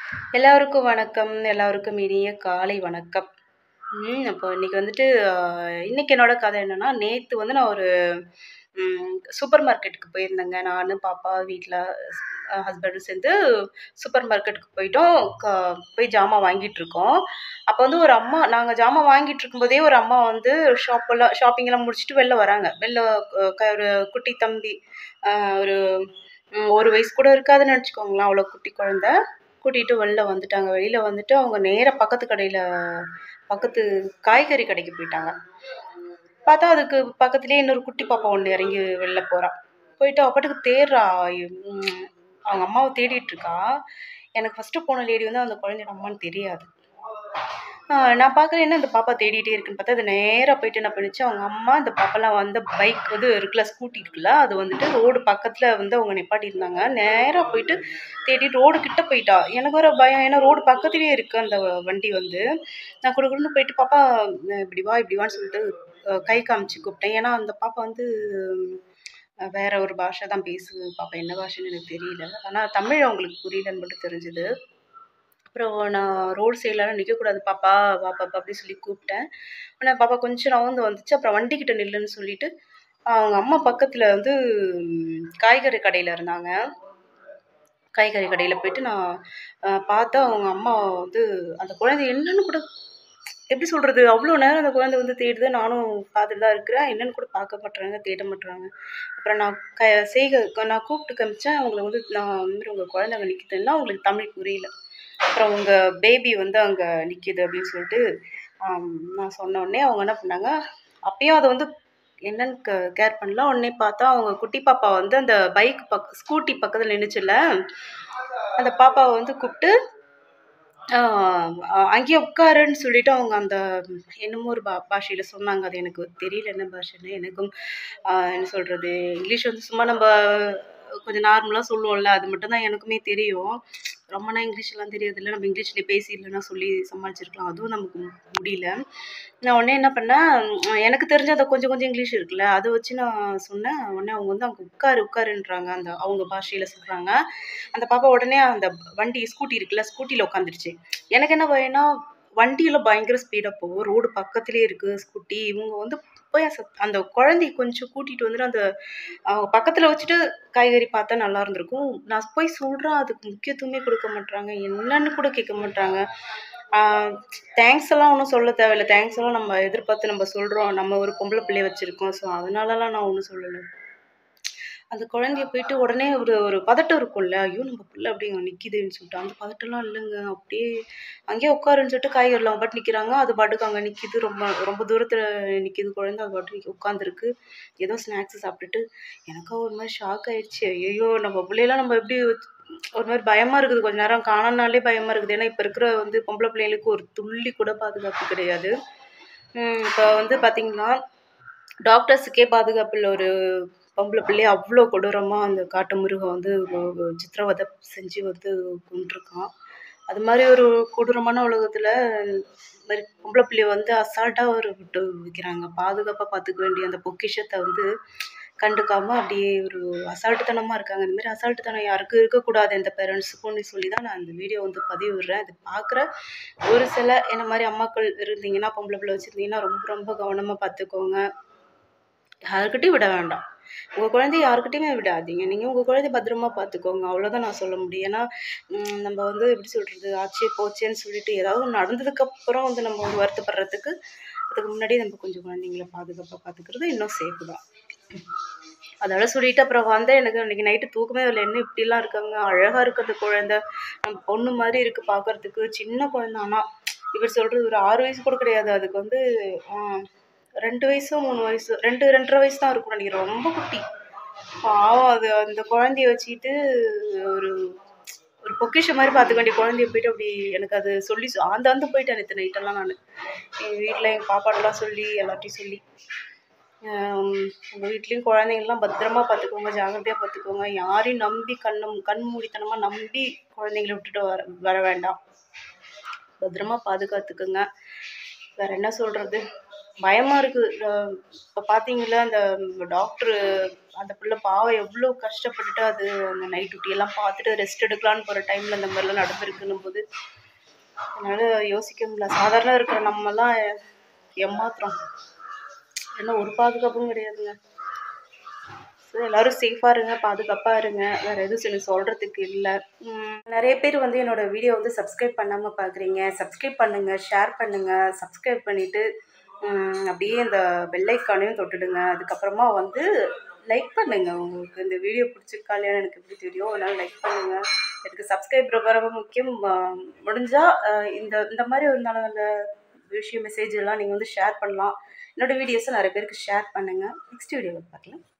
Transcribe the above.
எல்லாருக்கும் வணக்கம். எல்லாருக்கும் இனிய காலை வணக்கம். ம் அப்போ இன்னைக்கு வந்துட்டு அ இன்னைக்கு என்னோட கதை என்னன்னா, நேத்து வந்து நான் ஒரு ம் சூப்பர் மார்க்கெட்டுக்கு போயிருந்தேங்க. நானு, பாப்பா, வீட்ல அ ஹஸ்பண்டும் சேர்ந்து சூப்பர் மார்க்கெட்டுக்கு போயிட்டோம். க போய் ஜாமான் வாங்கிட்டுருக்கோம். அப்போ வந்து ஒரு அம்மா நாங்க ஜாமான் வாங்கிட்டுருக்கும்போதே ஒரு அம்மா வந்து ஷாப்பெல்லாம் ஷாப்பிங்லாம் முடிச்சுட்டு வெளில வராங்க. வெளில அ க ஒரு குட்டி தம்பி அ ஒரு ம் 1 வயசு கூட இருக்காதுன்னு வச்சுக்கோங்களேன். அவ்வளோ குட்டி குழந்தை. கூட்டிட்டு வெளில வந்துட்டாங்க. வெளில வந்துட்டு அவங்க நேரா பக்கத்து கடையில பக்கத்து காய்கறி கடைக்கு போயிட்டாங்க. பார்த்தா அதுக்கு பக்கத்திலேயே இன்னொரு குட்டி பாப்பா ஒண்ணு இறங்கி வெளில போறா. போயிட்டு அவ பாட்டுக்கு தேடுறா. ம் அவங்க அம்மாவ தேடிட்டுருக்கா. எனக்கு ஃபர்ஸ்ட்டு போன லேடி வந்து அந்த குழந்தையோட அம்மான்னு தெரியாது. அ நான் பார்க்குறேன் என்ன இந்த பாப்பா தேடிட்டே இருக்குன்னு பார்த்தா, அது நேரா போயிட்டு என்ன பண்ணுச்சு, அவங்க அம்மா இந்த பாப்பாலாம் வந்து பைக் இது இருக்குல்ல, ஸ்கூட்டி இருக்குல்ல, அது வந்துட்டு ரோடு பக்கத்தில வந்து அவங்க நிப்பாட்டியிருந்தாங்க. நேரா போயிட்டு தேடிட்டு ரோடு கிட்ட போயிட்டா. எனக்கு வேற பயம். ஏன்னா ரோடு பக்கத்திலேயே இருக்கு அந்த வண்டி வந்து. நான் குடுகுடுன்னு போயிட்டு, "பாப்பா அ இப்படி வா, இப்படி வான்னு" சொல்லிட்டு அ கை காமிச்சு கூப்பிட்டேன். ஏன்னா அந்த பாப்பா வந்து அ வேற ஒரு பாஷை தான் பேசுது. பாப்பா என்ன பாஷைன்னு எனக்கு தெரியல. ஆனா தமிழ் அவங்களுக்கு புரியலன்னு மட்டும் தெரிஞ்சது. அப்புறம் நான் ரோடு சைட்லலாம் நிக்கக்கூடாது பாப்பா, வா பாப்பா அப்படின்னு சொல்லி கூப்பிட்டேன். ஆனா பாப்பா கொஞ்சம் நவுந்து வந்துச்சு. அப்புறம் வண்டிக்கிட்ட நில்லுன்னு சொல்லிட்டு, அவங்க அம்மா பக்கத்தில வந்து காய்கறி கடையில இருந்தாங்க. காய்கறி கடையில போயிட்டு நான் அ பார்த்தா அவங்க அம்மா வந்து அந்த குழந்தை என்னன்னு கூட எப்படி சொல்றது? அவ்வளோ நேரம் அந்த குழந்தை வந்து தேடுது. நானும் பார்த்துட்டு தான் இருக்கிறேன். என்னன்னு கூட பார்க்க மாட்றாங்க, தேட மாட்றாங்க. அப்புறம் நான் க செய்க நான் கூப்பிட்டு காமிச்சேன். அவங்கள வந்து நான் இந்த மாரி உங்க குழந்தை அங்க நிக்குதுன்னா, அவங்களுக்கு தமிழ் புரியல. அப்புறம் உங்க பேபி வந்து அங்க நிக்குது அப்படின்னு சொல்லிட்டு அம் நான் சொன்ன உடனே அவங்க என்ன பண்ணாங்க, அப்பயும் அத வந்து என்னன்னு க கேர் பண்ணல. உடனே பார்த்தா அவங்க குட்டி பாப்பா வந்து அந்த பைக் பக் ஸ்கூட்டி பக்கத்தில நின்னுச்சுல்ல, அந்த பாப்பாவ வந்து கூப்ட்டு ஆ அங்கேயே உட்காருன்னு சொல்லிட்டு அவங்க அந்த என்னமோ ஒரு பா பாஷையில சொன்னாங்க. அது எனக்கு தெரியல என்ன பாஷைன்னு. எனக்கும் அ என்ன சொல்றது, இங்கிலீஷ் வந்து சும்மா நம்ப கொஞ்சம் நார்மலா சொல்லுவோம்ல, அது மட்டும் தான் எனக்குமே தெரியும். ரொம்பலாம் இங்கிலீஷ்லாம் தெரியாதுல்ல. நம்ம இங்கிலீஷ்லயே பேசி இல்லன்னா சொல்லி சமாளிச்சிருக்கலாம். அதுவும் நமக்கு முடியல. நான் உடனே என்ன பண்ணேன், எனக்கு தெரிஞ்ச அந்த கொஞ்சம் கொஞ்சம் இங்கிலீஷ் இருக்குல்ல, அத வச்சு நான் சொன்னேன். உடனே அவங்க வந்து அங்க உட்காரு, உட்காருன்றாங்க. அந்த அவங்க பாஷையில சொல்றாங்க. அந்த பாப்பா உடனே அந்த வண்டி ஸ்கூட்டி இருக்குல்ல, ஸ்கூட்டில உட்காந்துருச்சு. எனக்கு என்ன பயம்னா, வண்டியில பயங்கர ஸ்பீடா போகும். ரோடு பக்கத்திலேயே இருக்கு ஸ்கூட்டி. இவங்க வந்து போய் சத் அந்த குழந்தைய கொஞ்சம் கூட்டிட்டு வந்துட்டு அந்த அவங்க பக்கத்தில வச்சுட்டு காய்கறி பார்த்தா நல்லா இருந்திருக்கும். நான் போய் சொல்றேன். அதுக்கு முக்கியத்துவமே குடுக்க மாட்றாங்க. என்னன்னு கூட கேட்க மாட்றாங்க. ஆ தேங்க்ஸ் எல்லாம் ஒண்ணும் சொல்ல தேவையில்ல. தேங்க்ஸ் எல்லாம் நம்ம எதிர்பார்த்து நம்ம சொல்றோம். நம்ம ஒரு பொம்பள பிள்ளைய வச்சிருக்கோம். ஸோ அதனாலலாம் நான் ஒண்ணும் சொல்லல. அந்த குழந்தைய போயிட்டு உடனே ஒரு ஒரு பதட்டம் இருக்கும்ல. ஐயோ! நம்ம புள்ள அப்படியே அங்க நிக்குதேன்னு சொல்லிட்டு. அந்த பதட்டம்லாம் இல்லங்க. அப்படியே அங்கேயே உட்காருன்னு சொல்லிட்டு காய்கறில அவங்க பாட்டுக்கு நிக்கிறாங்க. அது பாட்டுக்கு அங்க நிக்குது. ரொம்ப ரொம்ப தூரத்தில நிக்குது குழந்தை. அது பாட்டுக்கு உட்காந்துருக்கு. ஏதோ ஸ்நாக்ஸ் சாப்பிட்டுட்டு. எனக்கா ஒரு மாரி ஷாக் ஆயிடுச்சு. ஐயய்யோ! நம்ம புள்ளையெல்லாம் நம்ம எப்படி ஒரு மாரி பயமா இருக்குது. கொஞ்ச நேரம் காணோம்னாலே பயமா இருக்குது. ஏன்னா இப்ப இருக்கிற வந்து பொம்பள பிள்ளைங்களுக்கு ஒரு துள்ளி கூட பாதுகாப்பு கிடையாது. ம் இப்ப வந்து பார்த்தீங்கன்னா, டாக்டர்ஸுக்கே பாதுகாப்பு இல்ல. ஒரு பொம்பள பிள்ளைய அவ்ளோ கொடூரமா அந்த காட்டு மிருகம் வந்து வ வ சித்திரவதை செஞ்சு வந்து கொன்றுக்கான். அது மாரி ஒரு கொடூரமான உலகத்தில இந்த மாரி பொம்பள பிள்ளைய வந்து அசால்ட்டா ஒரு விட்டு வைக்கிறாங்க. பாதுகாப்பா பார்த்துக்க வேண்டிய அந்த பொக்கிஷத்த வந்து கண்டுக்காம அப்படியே ஒரு அசால்ட்டுத்தனமா இருக்காங்க. இந்த மாரி அசால்ட்டுத்தனம் யாருக்கும் இருக்கக்கூடாது. எந்த பேரண்ட்ஸுக்கும்னு சொல்லி தான் நான் இந்த வீடியோ வந்து பதிவிடுறேன். இது பார்க்குற ஒரு சில என்ன மாரி அம்மாக்கள் இருந்தீங்கன்னா, பொம்பள பிள்ளை வச்சிருந்தீங்கன்னா, ரொம்ப ரொம்ப கவனமா பார்த்துக்கோங்க. யார்கிட்டயும் விட வேண்டாம். உங்க குழந்தைய யார்கிட்டயுமே விடாதீங்க. நீங்க உங்க குழந்தைய பத்திரமா பார்த்துக்கோங்க. அவ்வளோதான் நான் சொல்ல முடியும். ஏன்னா, ம் நம்ம வந்து எப்படி சொல்றது, ஆச்சே போச்சேன்னு சொல்லிட்டு ஏதாவது ஒண்ணு நடந்ததுக்கப்புறம் வந்து நம்ம வந்து வருத்தப்படுறதுக்கு, அதுக்கு முன்னாடியே நம்ம கொஞ்சம் குழந்தைங்கள பாதுகாப்பா பார்த்துக்கிறது இன்னும் சேஃப் தான். அதெல்லாம் சொல்லிட்டு அப்புறம் வந்தேன். எனக்கு அன்னைக்கு நைட்டு தூக்கமே வரல. என்ன இப்படிலாம் இருக்காங்க. அழகா இருக்கு அந்த குழந்தை. நம்ம பொண்ணு மாரி இருக்கு பார்க்கறதுக்கு. சின்ன குழந்தை ஆனா. இவர் சொல்றது ஒரு 6 வயசு கூட கிடையாது. அதுக்கு வந்து ஆ 2 வயசோ, 3 வயசோ 2, 2 1/2 வயசு தான் இருக்கும்னு நெனைக்கிறேன். ரொம்ப குட்டி. பாவம் அது அந்த குழந்தைய வச்சுக்கிட்டு ஒரு ஒரு பொக்கிஷம் மாரி பார்த்துக்க வேண்டிய குழந்தைய போயிட்டு அப்படி எனக்கு அது சொல்லி ஆந்து ஆந்து போயிட்டேன் நேத்து நைட்டெல்லாம் நானு. எங்க வீட்ல எங்க பாப்பாட்டலாம் சொல்லி, எல்லார்ட்டயும் சொல்லி. அ உங்க வீட்லயும் குழந்தைங்கலாம் பத்திரமா பார்த்துக்கோங்க. ஜாக்கிரதையா பார்த்துக்கோங்க. யாரையும் நம்பி கண்ண கண் மூடித்தனமா நம்பி குழந்தைங்கள விட்டுட்டு வர வர வேண்டாம். பத்திரமா பாதுகாத்துக்கங்க. வேற என்ன சொல்றது? பயமாக இருக்குது இப்போ பார்த்தீங்களா அந்த டாக்டரு அந்த பிள்ளை பாவம் எவ்வளோ கஷ்டப்பட்டுட்டு அது அந்த நைட் டியூட்டியெல்லாம் பார்த்துட்டு ரெஸ்ட் எடுக்கலான்னு போகிற டைமில் இந்த மாதிரிலாம் நடந்திருக்குன்னும் போது என்னால் யோசிக்க முடியல சாதாரண இருக்கிற நம்மலாம் ஏமாத்துறோம் என்ன ஒரு பாதுகாப்பும் கிடையாதுங்க ஸோ எல்லோரும் சேஃபாக இருங்க பாதுகாப்பாக இருங்க வேறு எதுவும் எனக்கு சொல்கிறதுக்கு இல்லை நிறைய பேர் வந்து என்னோடய வீடியோ வந்து சப்ஸ்கிரைப் பண்ணாமல் பார்க்குறீங்க சப்ஸ்கிரைப் பண்ணுங்கள் ஷேர் பண்ணுங்கள் சப்ஸ்கிரைப் பண்ணிவிட்டு அப்படியே இந்த பெல்லைக்கானையும் தொட்டுடுங்க அதுக்கப்புறமா வந்து லைக் பண்ணுங்கள் உங்களுக்கு இந்த வீடியோ பிடிச்சிருக்கா இல்லையான்னு எனக்கு எப்படி தெரியும் அதனால் லைக் பண்ணுங்கள் எனக்கு சப்ஸ்கிரைப் ரொம்ப ரொம்ப முக்கியம் முடிஞ்சால் இந்த இந்த மாதிரி ஒரு நல்ல நல்ல விஷயம் மெசேஜ் எல்லாம் நீங்கள் வந்து ஷேர் பண்ணலாம் என்னோடய வீடியோஸை நிறைய பேருக்கு ஷேர் பண்ணுங்கள் நெக்ஸ்ட் வீடியோவில் பார்க்கலாம்